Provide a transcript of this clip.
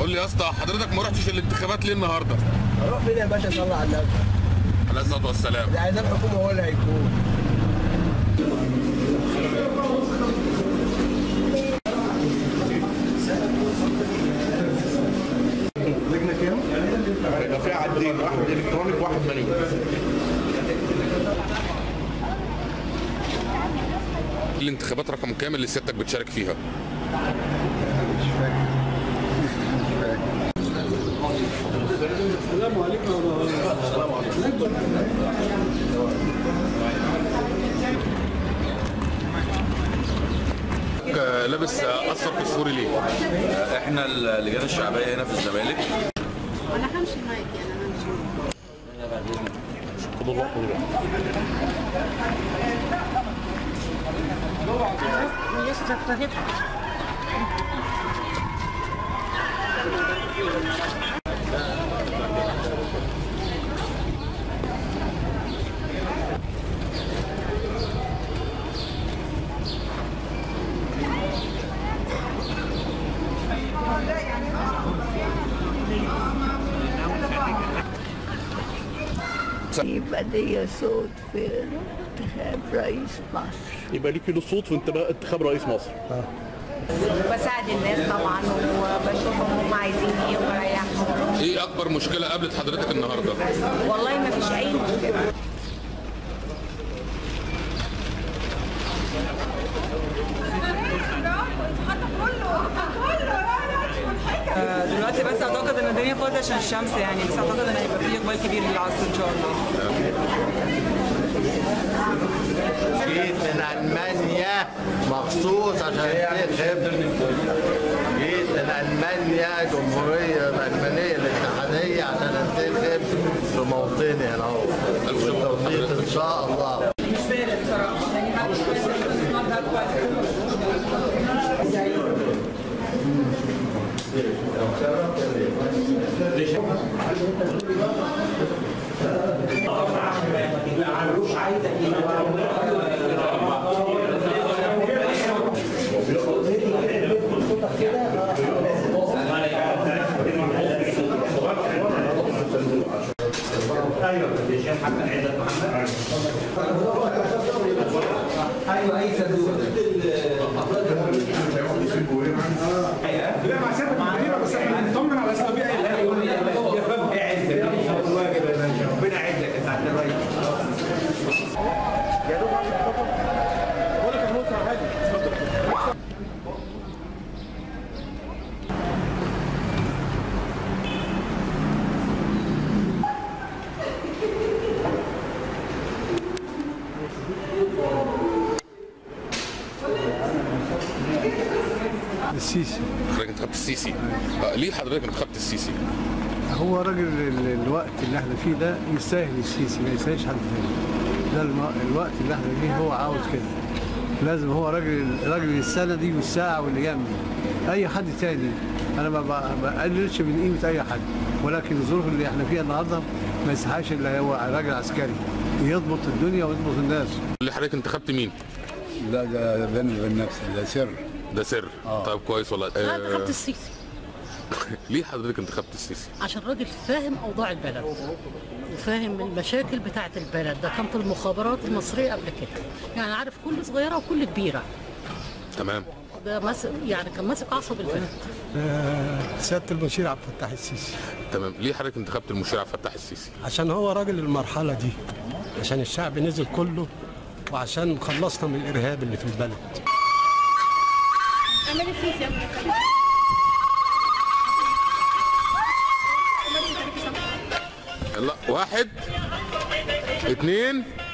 قول لي يا اسطى حضرتك ما رحتش الانتخابات ليه النهارده اروح فين يا باشا صلى على النبي عليه الصلاه والسلام اللي عايزاه الحكومه هو اللي هيكون لجنه كام؟ هيبقى فيها عدين واحد الكترونيك وواحد مانيوال الانتخابات رقم كام اللي سيادتك بتشارك فيها آه، لابس آه، اصفر فسفوري ليه؟ احنا اللجان الشعبيه هنا في الزمالك انا همشي معاك يعني انا همشي يبقى ليا صوت في انتخاب رئيس مصر يبقى ليكي له صوت في انتباه انتخاب رئيس مصر بساعد الناس طبعا وبشوفهم هم عايزين ايه وبريحهم ايه اكبر مشكله قابلت حضرتك النهارده؟ والله ما فيش اي مشكله دلوقتي بس اعتقد ان الدنيا فاضيه عشان الشمس يعني بس اعتقد ان هيبقى فيه اقبال كبير للعصر ان شاء الله جيت من المانيا مخصوص عشان تنتخب جيت من المانيا جمهوريه الالمانيه الاتحاديه عشان انتخب في موطني هنا اهو بالتوفيق ان شاء الله مش بارد بصراحه يعني بعد السيسي حضرتك انتخبت السيسي آه، ليه حضرتك انتخبت السيسي؟ هو راجل ال- الوقت اللي احنا فيه ده يستاهل السيسي ما يستاهلش حد تاني ده الم- الوقت اللي احنا فيه هو عاوز كده لازم هو راجل راجل السنه دي والساعه واللي جنبي اي حد تاني انا ما ب- بقللش من قيمه اي حد ولكن الظروف اللي احنا فيها النهارده ما يستحقش الا هو راجل عسكري يضبط الدنيا ويضبط الناس اللي حضرتك انتخبت مين؟ لا ده بيني وبين نفسي ده سر ده سر طيب كويس والله انا آه، انتخبت السيسي ليه حضرتك انتخبت السيسي؟ عشان راجل فاهم اوضاع البلد وفاهم المشاكل بتاعه البلد ده كان في المخابرات المصريه قبل كده يعني عارف كل صغيره وكل كبيره تمام ده ماسك يعني كان ماسك اعصاب البلد سياده المشير عبد الفتاح السيسي تمام ليه حضرتك انتخبت المشير عبد الفتاح السيسي؟ عشان هو راجل المرحله دي عشان الشعب نزل كله وعشان خلصنا من الارهاب اللي في البلد اعملي السيسي يا يلا واحد اثنين